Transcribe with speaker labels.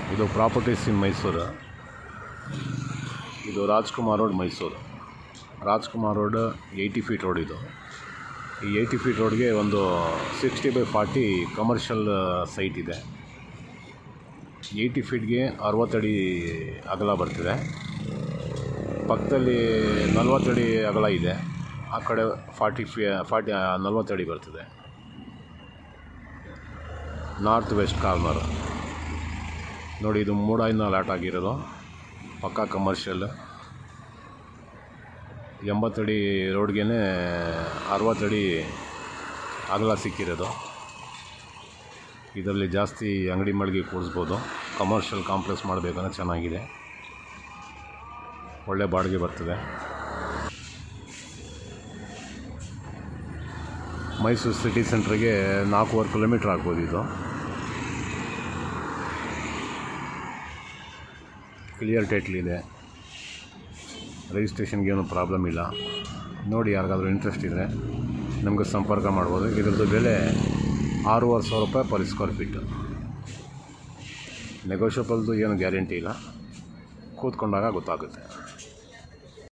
Speaker 1: ಇದು properties in Mysuru ಇದು Rajkumar road Mysuru Rajkumar road eighty feet road ಇದು ಈ ಏಯ್ಟಿ ಫೀಟ್ ರೋಡ್ಗೆ ಒಂದು sixty by forty commercial site ಇದೆ ಏಯ್ಟಿ ಫೀಟ್ಗೆ ಅರವತ್ತಡಿ ಅಗಲ ಬರ್ತಿದೆ ಪಕ್ಕದಲ್ಲಿ ನಲ್ವತ್ತಡಿ ಅಗಲ ಇದೆ ಆ ಕಡೆ ಫಾರ್ಟಿ ಫಿ ಫಾರ್ಟಿ ನಲ್ವತ್ತಡಿ ಬರ್ತದೆ ನಾರ್ತ್ ವೆಸ್ಟ್ ಕಾರ್ನರು ನೋಡಿ ಇದು ಮೂಡಾಯಿನ ಲಾಟ್ ಆಗಿರೋದು ಪಕ್ಕಾ ಕಮರ್ಷಿಯಲ್ ಎಂಬತ್ತಡಿ ರೋಡ್ಗೆ ಅರವತ್ತಡಿ ಅಗಲ ಸಿಕ್ಕಿರೋದು ಇದರಲ್ಲಿ ಜಾಸ್ತಿ ಅಂಗಡಿ ಮಳಿಗೆ ಕೂಡಿಸ್ಬೋದು ಕಮರ್ಷಿಯಲ್ ಕಾಂಪ್ಲೆಕ್ಸ್ ಮಾಡಬೇಕಂದ್ರೆ ಚೆನ್ನಾಗಿದೆ ಒಳ್ಳೆ ಬಾಡಿಗೆ ಬರ್ತದೆ ಮೈಸೂರು ಸಿಟಿ ಸೆಂಟ್ರಿಗೆ ನಾಲ್ಕೂವರೆ ಕಿಲೋಮೀಟ್ರ್ ಆಗ್ಬೋದು ಇದು ಕ್ಲಿಯರ್ ಟೈಟ್ಲ್ ಇದೆ ರಿಜಿಸ್ಟ್ರೇಷನ್ಗೆ ಏನೂ ಪ್ರಾಬ್ಲಮ್ ಇಲ್ಲ ನೋಡಿ ಯಾರಿಗಾದ್ರೂ ಇಂಟ್ರೆಸ್ಟ್ ಇದ್ದರೆ ನಮಗೆ ಸಂಪರ್ಕ ಮಾಡ್ಬೋದು ಇದರದ್ದು ಬೆಲೆ ಆರೂವರೆ ಸಾವಿರ ರೂಪಾಯಿ ಪರ್ ಸ್ಕ್ವೇರ್ ಫೀಟು ನೆಗೋಷಿಯಬಲ್ದು ಏನು ಗ್ಯಾರಂಟಿ ಇಲ್ಲ ಕೂತ್ಕೊಂಡಾಗ ಗೊತ್ತಾಗುತ್ತೆ